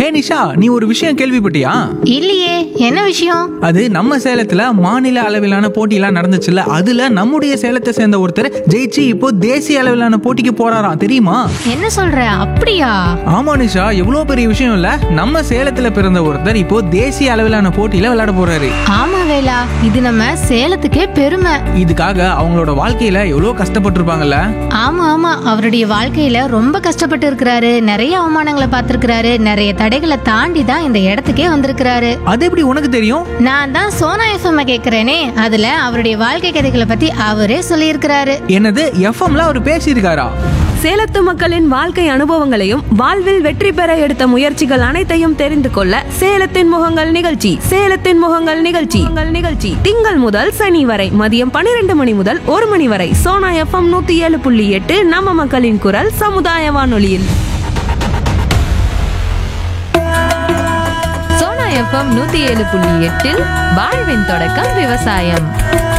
ஹே நிஷா நீ ஒரு விஷயம் கேள்விப்பட்டியா இல்லையே என்ன விஷயம் அது நம்ம சேலத்துல மாநில அளவிலான போட்டியெல்லாம் நடந்துச்சுல்ல அதுல நம்முடைய சேலத்தை சேர்ந்த ஒருத்தர் ஜெயிச்சு இப்போ தேசிய அளவிலான போட்டிக்கு போறாராம் தெரியுமா என்ன சொல்ற அப்படியா ஆமா நிஷா எவ்வளோ பெரிய விஷயம் இல்ல நம்ம சேலத்துல பிறந்த ஒருத்தர் இப்போ தேசிய அளவிலான போட்டியில விளையாட போறாரு ஆமா வேலா இது நம்ம சேலத்துக்கே பெருமை இதுக்காக அவங்களோட வாழ்க்கையில எவ்வளோ கஷ்டப்பட்டிருப்பாங்கல்ல ஆமா ஆமா அவருடைய வாழ்க்கையில ரொம்ப கஷ்டப்பட்டு இருக்கிறாரு நிறைய அவமானங்களை பார்த்திருக்கிறாரு நிறைய தடைகளை தாண்டி தான் இந்த இடத்துக்கே வந்திருக்கிறாரு அது எப்படி உனக்கு தெரியும் நான் தான் சோனா எஃப்எம் கேக்குறேனே அதுல அவருடைய வாழ்க்கை கதைகளை பத்தி அவரே சொல்லியிருக்கிறாரு என்னது எஃப்எம்ல அவர் பேசியிருக்காரா சேலத்து மக்களின் வாழ்க்கை அனுபவங்களையும் வாழ்வில் வெற்றி பெற எடுத்த முயற்சிகள் அனைத்தையும் தெரிந்து கொள்ள சேலத்தின் முகங்கள் நிகழ்ச்சி சேலத்தின் முகங்கள் நிகழ்ச்சி உங்கள் நிகழ்ச்சி திங்கள் முதல் சனி வரை மதியம் பன்னிரண்டு மணி முதல் ஒரு மணி வரை சோனா எஃப்எம் நூத்தி ஏழு புள்ளி எட்டு நம்ம மக்களின் குரல் சமுதாய வானொலியில் சோனா எஃப்எம் நூத்தி ஏழு புள்ளி எட்டில் வாழ்வின் தொடக்கம் விவசாயம்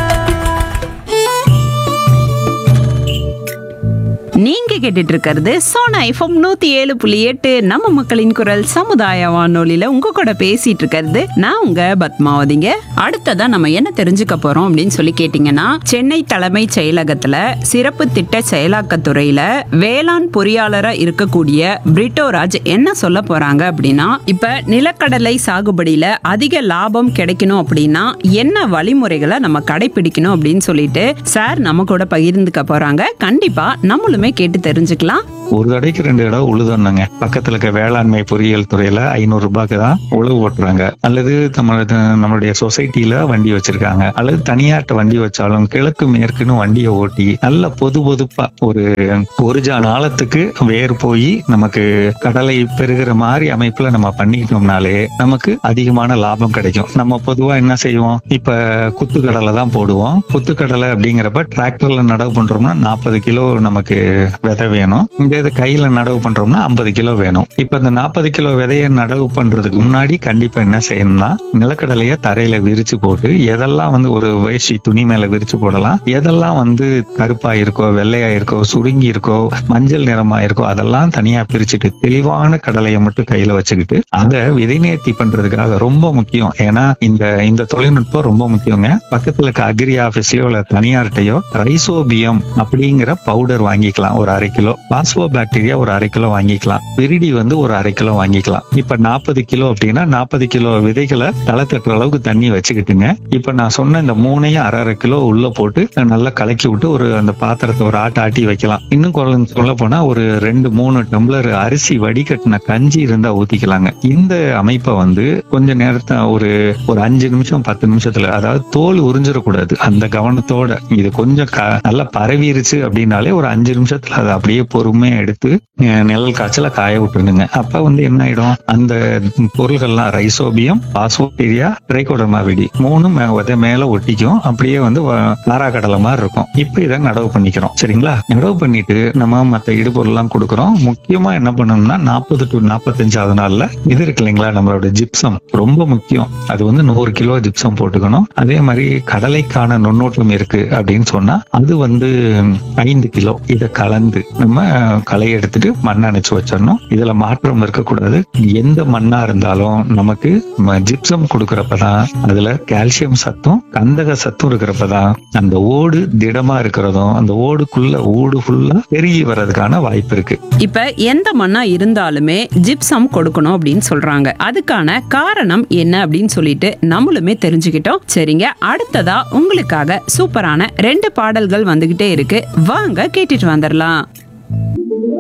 நீங்க கேட்டுட்டு இருக்கிறது சோனா எஃப்எம் நூத்தி ஏழு புள்ளி எட்டு நம்ம மக்களின் குரல் சமுதாய வானொலியில உங்க கூட பேசிட்டு இருக்கிறது நான் உங்க பத்மாவதிங்க அடுத்ததா நம்ம என்ன தெரிஞ்சுக்க போறோம் அப்படின்னு சொல்லி கேட்டீங்கன்னா சென்னை தலைமைச் செயலகத்துல சிறப்பு திட்ட செயலாக்கத்துறையில வேளாண் பொறியாளரா இருக்கக்கூடிய பிரிட்டோராஜ் என்ன சொல்ல போறாங்க அப்படின்னா இப்ப நிலக்கடலை சாகுபடியில அதிக லாபம் கிடைக்கணும் அப்படின்னா என்ன வழிமுறைகளை நம்ம கடைபிடிக்கணும் அப்படின்னு சொல்லிட்டு சார் நம்ம கூட பகிர்ந்துக்க போறாங்க கண்டிப்பா நம்மளுமே கேட்டு தெரிஞ்சுக்கலாம் ஒரு தடைக்கு ரெண்டு இடம் உழுதணுங்க பக்கத்துல இருக்க வேளாண்மை பொறியியல் துறையில ஐநூறு ரூபாய்க்கு தான் உழவு ஓட்டுறாங்க அல்லது நம்மளது நம்மளுடைய சொசைட்டில வண்டி வச்சிருக்காங்க அல்லது தனியார்ட்ட வண்டி வச்சாலும் கிழக்கு மேற்குன்னு வண்டியை ஓட்டி நல்ல பொது பொதுப்பா ஒரு ஒரு ஜா நாளத்துக்கு வேர் போய் நமக்கு கடலை பெருகிற மாதிரி அமைப்புல நம்ம பண்ணிக்கிட்டோம்னாலே நமக்கு அதிகமான லாபம் கிடைக்கும் நம்ம பொதுவா என்ன செய்வோம் இப்ப குத்து கடலை தான் போடுவோம் குத்து கடலை அப்படிங்கிறப்ப டிராக்டர்ல நடவு பண்றோம்னா நாற்பது கிலோ நமக்கு விதை வேணும் இந்த இது கையில நடவு பண்றோம்னா ஐம்பது கிலோ வேணும் இப்ப இந்த நாற்பது கிலோ விதைய நடவு பண்றதுக்கு முன்னாடி கண்டிப்பா என்ன செய்யணும்னா நிலக்கடலைய தரையில விரிச்சு போட்டு எதெல்லாம் வந்து ஒரு வேஷ்டி துணி மேல விரிச்சு போடலாம் எதெல்லாம் வந்து கருப்பா இருக்கோ வெள்ளையா இருக்கோ சுருங்கி இருக்கோ மஞ்சள் நிறமா இருக்கோ அதெல்லாம் தனியா பிரிச்சுட்டு தெளிவான கடலையை மட்டும் கையில வச்சுக்கிட்டு அதை விதை நேர்த்தி பண்றதுக்காக ரொம்ப முக்கியம் ஏன்னா இந்த இந்த தொழில்நுட்பம் ரொம்ப முக்கியங்க பக்கத்துல இருக்க அக்ரி ஆபீஸ்லயோ இல்ல தனியார்கிட்டயோ ரைசோபியம் அப்படிங்கிற பவுடர் வாங்கிக்கலாம் ஒரு அரை கிலோ பாஸ்போ பாக்டீரியா ஒரு அரை கிலோ வாங்கிக்கலாம் விரிடி வந்து ஒரு அரை கிலோ வாங்கிக்கலாம் இப்ப நாற்பது கிலோ அப்படின்னா நாற்பது கிலோ விதைகளை தலை தட்டுற அளவுக்கு தண்ணி வச்சுக்கிட்டுங்க இப்ப நான் சொன்ன இந்த மூணையும் அரை அரை கிலோ உள்ள போட்டு நல்லா கலக்கி விட்டு ஒரு அந்த பாத்திரத்தை ஒரு ஆட்ட ஆட்டி வைக்கலாம் இன்னும் குறைஞ்சு சொல்ல போனா ஒரு ரெண்டு மூணு டம்ளர் அரிசி வடிகட்டின கஞ்சி இருந்தா ஊத்திக்கலாங்க இந்த அமைப்பை வந்து கொஞ்ச நேரத்தை ஒரு ஒரு அஞ்சு நிமிஷம் பத்து நிமிஷத்துல அதாவது தோல் உறிஞ்சிடக்கூடாது அந்த கவனத்தோட இது கொஞ்சம் க- நல்லா பரவிருச்சு அப்படின்னாலே ஒரு அஞ்சு நிமிஷத்துல அதை அப்படியே பொறுமையா எடுத்து அஹ், நிழல் காய்ச்சல காய விட்டுருங்க அப்ப வந்து என்ன ஆயிடும் அந்த பொருள்கள்லாம் ரைசோபியம் பாஸ்போபீரியா ட்ரைகோடர்மா வெடி மூணும் மே- விதை மேல ஒட்டிக்கும் அப்படியே வந்து நாரா கடலை மாதிரி இருக்கும் இப்ப இதை நடவு பண்ணிக்கிறோம் சரிங்களா நடவு பண்ணிட்டு நம்ம மத்த இடுபொருள் எல்லாம் கொடுக்குறோம் முக்கியமா என்ன பண்ணணும்னா நாற்பது டு நாற்பத்தஞ்சாவது நாள்ல இது இருக்கு இல்லைங்களா நம்மளோட ஜிப்சம் ரொம்ப முக்கியம் அது வந்து நூறு கிலோ ஜிப்சம் போட்டுக்கணும் அதே மாதிரி கடலைக்கான நுண்ணூட்டம் இருக்கு அப்படின்னு சொன்னா அது வந்து ஐந்து கிலோ இதை கலந்து நம்ம களை எடுத்துட்டு மண் அணைச்சு வச்சிடணும் இதுல மாற்றம் இருக்கக்கூடாது எந்த மண்ணா இருந்தாலும் நமக்கு ஜிப்சம் கொடுக்கறப்பதான் அதுல கால்சியம் சத்தும் கந்தக சத்தும் இருக்கிறப்பதான் அந்த ஓடு திடமா இருக்கிறதும் அந்த ஓடுக்குள்ள ஓடு ஃபுல்லா பெருகி வர்றதுக்கான வாய்ப்பு இருக்கு இப்ப எந்த மண்ணா இருந்தாலுமே ஜிப்சம் கொடுக்கணும் அப்படின்னு சொல்றாங்க அதுக்கான காரணம் என்ன அப்படின்னு சொல்லிட்டு நம்மளுமே தெரிஞ்சுக்கிட்டோம் சரிங்க அடுத்ததா உங்களுக்காக சூப்பரான ரெண்டு பாடல்கள் வந்துகிட்டே இருக்கு வாங்க கேட்டுட்டு வந்துடலாம்